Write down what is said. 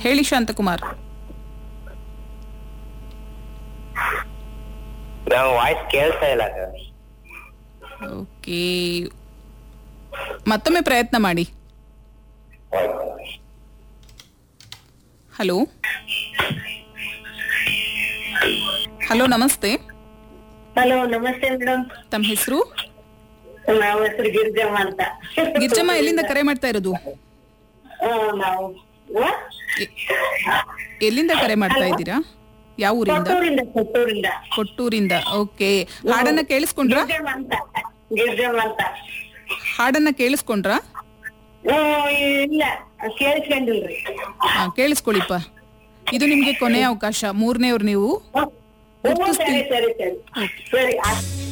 ಹೇಳಿ Shanthakumar ma'am voice ಕೇಳ್ತಾ ಇಲ್ಲ ಸರ್ ಓಕೆ ಮತ್ತೊಮ್ಮೆ ಪ್ರಯತ್ನ ಮಾಡಿ ಹಲೋ ಹಲೋ ನಮಸ್ತೆ ಹಲೋ ನಮಸ್ತೆ ಮೇಡಮ್ ತಮ್ಮ ಹೆಸರು ನಾವು ಹೆಸರು ಗಿರಿಜಮ್ಮ ಅಂತ ಗಿರ್ಜಮ್ಮ ಎಲ್ಲಿಂದ ಕರೆ ಮಾಡ್ತಾ ಇರೋದು ಆ, ನಾವು ವ? ಎ- ಎಲ್ಲಿಂದ ಕರೆ ಮಾಡ್ತಾ ಇದ್ದೀರಾ ಯಾವ ಊರಿಂದ ಕೊಟ್ಟೂರಿಂದ ಕೊಟ್ಟೂರಿಂದ ಕೊಟ್ಟೂರಿಂದ ಓಕೆ ಹಾಡನ್ನ ಕೇಳಿಸ್ಕೊಂಡ್ರಾ ಗಿರಿಜಮ್ಮ ಅಂತ ಗಿರಿಜಮ್ಮ ಅಂತ ಹಾಡನ್ನ ಕೇಳಿಸ್ಕೊಂಡ್ರಾ ಓ, ಇಲ್ಲ ಕೇಳಿಸ್ಕೊಂಡಿಲ್ರಿ ಹಾ ಕೇಳಿಸ್ಕೊಳ್ಳಿಪ್ಪ ಇದು ನಿಮ್ಗೆ ಕೊನೆಯ ಅವಕಾಶ ಮೂರನೇವ್ರು ನೀವು ಹ್ಮ್. ಹ್ಮ್, ಸರಿ ಸರಿ ಸರಿ ಸರಿ ಆ-